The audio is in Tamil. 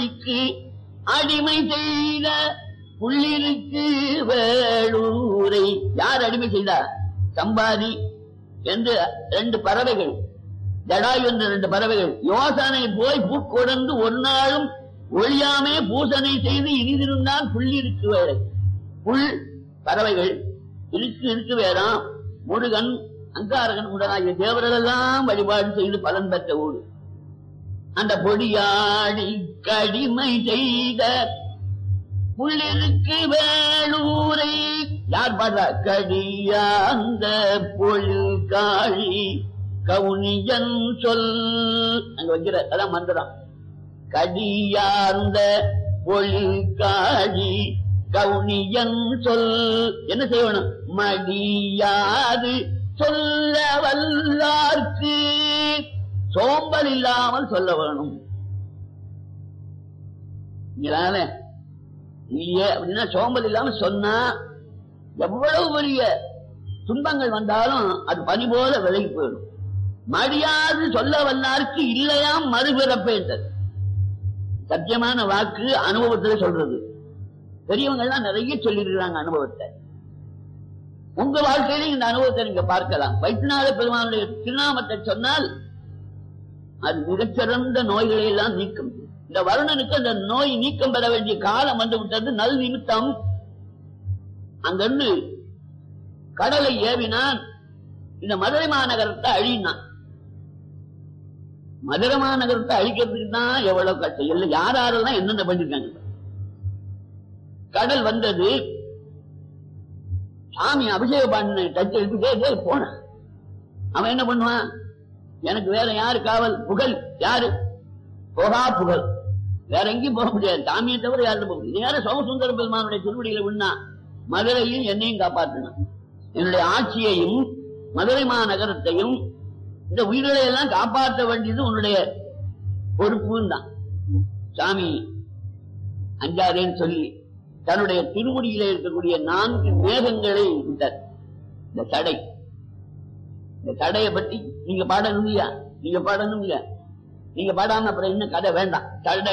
சம்பாதிக்கு அடிமை செய்த புள்ளிருக்கு வேளூரை யார் அடிமை செய்தார் சம்பாதி என்று ரெண்டு பறவைகள் ஜடாயு என்ற ரெண்டு பறவைகள் யோசனை போய் பூக்கொடர்ந்து ஒரு நாளும் ஒழியாமே பூசனை செய்து இனிதிருந்தான் புள்ளிருக்கு வேலை புல் பறவைகள் இருக்கு இருக்கு வேறாம் முருகன் அங்காரகன் முதலாகிய தேவரெல்லாம் வழிபாடு செய்து பலன் பெற்ற ஊர் அந்த பொடியாடி கடிமை செய்த புள்ளிருக்கு வேளூரை யார் பாடுறா கடியாந்த பொழில் காழி கவுனியன் சொல் அங்க வைக்கிற அதான் மந்திரம் கடியார்ந்த பொழில் காழி கவுனியன் சொல் என்ன செய்யணும் மடியாது சொல்ல வல்லார்க்கு சோம்பல் இல்லாமல் சொல்ல வேணும் இதனால இல்லையே அப்படின்னா சோம்பல் இல்லாம சொன்னா எவ்வளவு பெரிய துன்பங்கள் வந்தாலும் அது பனி போல விலகி போயிடும் மடியாது சொல்ல வல்லாருக்கு இல்லையாம் மறுபிறப்பேன்றது சத்தியமான வாக்கு அனுபவத்துல சொல்றது பெரியவங்க எல்லாம் நிறைய சொல்லிருக்கிறாங்க அனுபவத்தை உங்க வாழ்க்கையிலும் இந்த அனுபவத்தை நீங்க பார்க்கலாம் வைத்தியநாத பெருமானுடைய திருநாமத்தை சொன்னால் அது மிகச்சிறந்த நோய்களை எல்லாம் நீக்கும் இந்த வருணனுக்கு அந்த நோய் நீக்கம் பெற வேண்டிய காலம் வந்து விட்டது நல் நிமித்தம் அங்கிருந்து கடலை ஏவினான் இந்த மதுரை மாநகரத்தை அழினான் மதுரை மாநகரத்தை அழிக்கிறதுக்கு தான் எவ்வளவு கஷ்டம் இல்லை யார் யாரெல்லாம் என்னென்ன பண்ணிருக்காங்க கடல் வந்தது சாமி அபிஷேக பண்ண டச் எடுத்துட்டே போனான் அவன் என்ன பண்ணுவான் எனக்கு வேற யாரு காவல் புகழ் யாரு போகா புகழ் வேற எங்கேயும் போக முடியாது சாமியை தவிர யாரும் போக முடியாது நேரம் சோமசுந்தர பெருமானுடைய திருவடியில விண்ணா மதுரையும் என்னையும் காப்பாற்றினான் என்னுடைய ஆட்சியையும் மதுரை மாநகரத்தையும் இந்த உயிர்களை எல்லாம் காப்பாற்ற வேண்டியது உன்னுடைய பொறுப்புன்னு தான் சாமி அஞ்சாதேன்னு சொல்லி தன்னுடைய திருமுடியில இருக்கக்கூடிய நான்கு மேகங்களை விட்டார் இந்த தடை இந்த தடையை பற்றி நீங்க பாடணும் இல்லையா நீங்க பாடணும் இல்லையா நீங்க பாடாம அப்புறம் இன்னும் கதை வேண்டாம் தடை